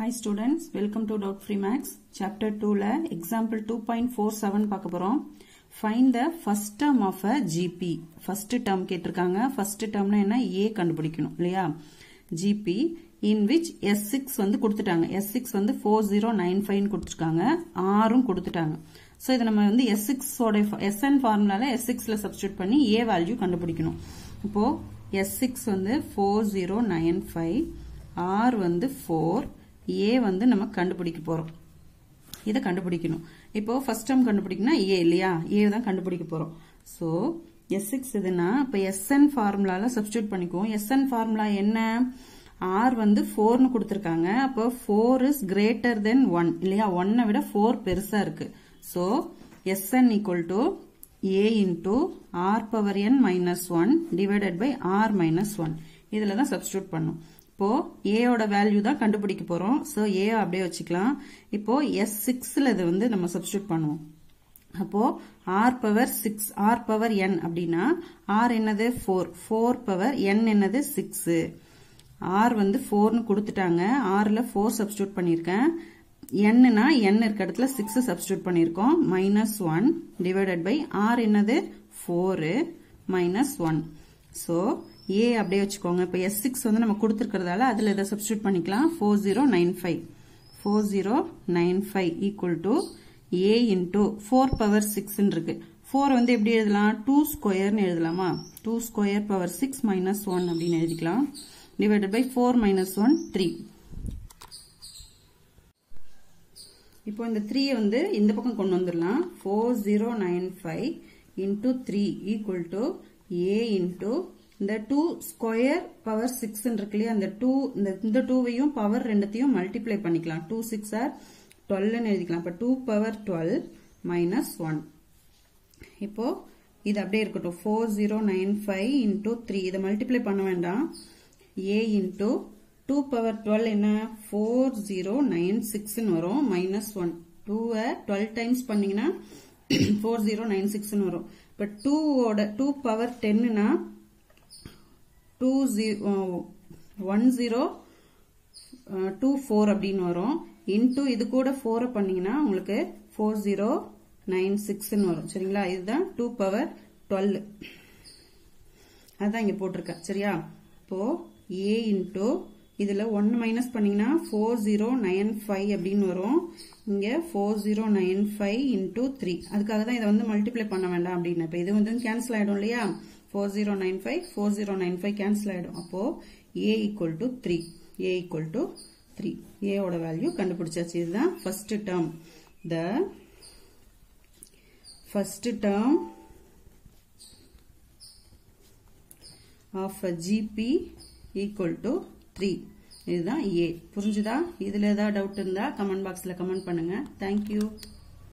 Hi students, welcome to Doubt Free Max. Chapter 2ல example 2.47 பார்க்க போறோம். Find the first term of a GP. First term கேட்டிருக்காங்க. First termனா என்ன? A கண்டுபிடிக்கணும் இல்லையா? GP in which S6 வந்து கொடுத்துட்டாங்க. S6 வந்து 4095 கொடுத்துருக்காங்க. Rம் கொடுத்துட்டாங்க. ஸோ இதை நம்ம வந்து S6 ஓட SN ஃபார்முலால S6ல சப்ஸ்டியூட் பண்ணி A வேல்யூ கண்டுபிடிக்கணும். இப்போ S6 வந்து 4095 R வந்து 4 ஏ வந்து நம்ம கண்டுபிடிக்க போறோம் இதை கண்டுபிடிக்கணும் இப்போ ஃபர்ஸ்ட் டேர்ம் கண்டுபிடிக்கணும் ஏ இல்லையா ஏ தான் கண்டுபிடிக்க போறோம் ஸோ எஸ் சிக்ஸ் இதுனா இப்போ எஸ்என் ஃபார்முலால சப்ஸ்டியூட் பண்ணிக்குவோம் எஸ்என் ஃபார்முலா என்ன ஆர் வந்து ஃபோர்னு கொடுத்துருக்காங்க அப்போ four is greater than one இல்லையா ஒன்னை விட ஃபோர் பெருசா இருக்கு so SN equal to A into R power N minus one divided by R minus one இதில் தான் சப்ஸ்டியூட் பண்ணும் இப்போ ஏயோட வேல்யூ தான் கண்டுபிடிக்க போறோம் ஸோ ஏ அப்படியே வச்சுக்கலாம் இப்போ எஸ் சிக்ஸ்ல இது வந்து நம்ம சப்ஸ்டியூட் பண்ணுவோம் அப்போ R power six R power N அப்படின்னா ஆர் என்னது ஃபோர் ஃபோர் பவர் என் என்னது சிக்ஸ் ஆர் வந்து ஃபோர்னு கொடுத்துட்டாங்க ஆர்ல ஃபோர் சப்ஸ்டியூட் பண்ணியிருக்கேன் என்னன்னா என் இருக்க இடத்துல சிக்ஸ் சப்ஸ்டியூட் பண்ணியிருக்கோம் minus one divided by R என்னது four minus one so A அப்படியே வச்சுக்கோங்க இப்போ எஸ் சிக்ஸ் வந்து நம்ம கொடுத்துருக்கிறதால அதில் இதை சப்ஸ்டியூட் பண்ணிக்கலாம் four zero nine five four zero nine five equal to A into four power சிக்ஸ்ன்னு இருக்கு ஃபோர் வந்து எப்படி எழுதலாம் டூ ஸ்கொயர்னு எழுதலாமா two square power six minus one அப்படின்னு எழுதிக்கலாம் divided by four minus one three இப்போ இந்த த்ரீயை வந்து இந்த பக்கம் கொண்டு வந்துடலாம் four zero nine five into three equal to A into இந்த டூ ஸ்கொயர் பவர் சிக்ஸ் இருக்கு இல்லையா அந்த டூ இந்த டூவையும் பவர் ரெண்டுத்தையும் மல்டிப்ளை பண்ணிக்கலாம் டூ சிக்ஸ் ஆர் டுவெல்னு எழுதிக்கலாம் இப்போ two power twelve minus one இப்போ இது அப்படியே இருக்கட்டும் four zero nine five into three இதை மல்டிப்ளை பண்ண வேண்டாம் A into two power twelve என்ன ஃபோர் ஜீரோ நைன் சிக்ஸ்னு வரும் மைனஸ் ஒன் டூவை டுவெல் டைம்ஸ் பண்ணீங்கன்னா ஃபோர் ஜீரோ நைன் சிக்ஸ்னு வரும் இப்போ டூவோட டூ பவர் டென்னுனா two zero one zero two four அப்படின்னு வரும் இன்டூ இது கூட ஃபோரை பண்ணீங்கன்னா உங்களுக்கு ஃபோர் ஜீரோ நைன் சிக்ஸ்ன்னு வரும் சரிங்களா இதுதான் டூ பவர் டுவெல் அதுதான் இங்க போட்டிருக்கேன் சரியா இப்போ ஏ இன்டூ இதுல ஒன்னு மைனஸ் பண்ணீங்கன்னா ஃபோர் ஜீரோ நைன் ஃபைவ் அப்படின்னு வரும் இங்க four zero nine five into three அதுக்காக தான் இதை வந்து மல்டிப்ளை பண்ண வேண்டாம் அப்படின்னு இப்போ இது வந்து கேன்சல் ஆயிடும் இல்லையா four zero nine five four zero nine five cancel ஆயிடும் அப்போ A equal to three A equal to three ஏவோட வேல்யூ கண்டுபிடிச்சாச்சு இதுதான் first term the first term of GP equal to three இதுதான் ஏ புரிஞ்சுதா இதுல ஏதாவது டவுட் இருந்தா கமெண்ட் பாக்ஸ்ல கமெண்ட் பண்ணுங்க தேங்க்யூ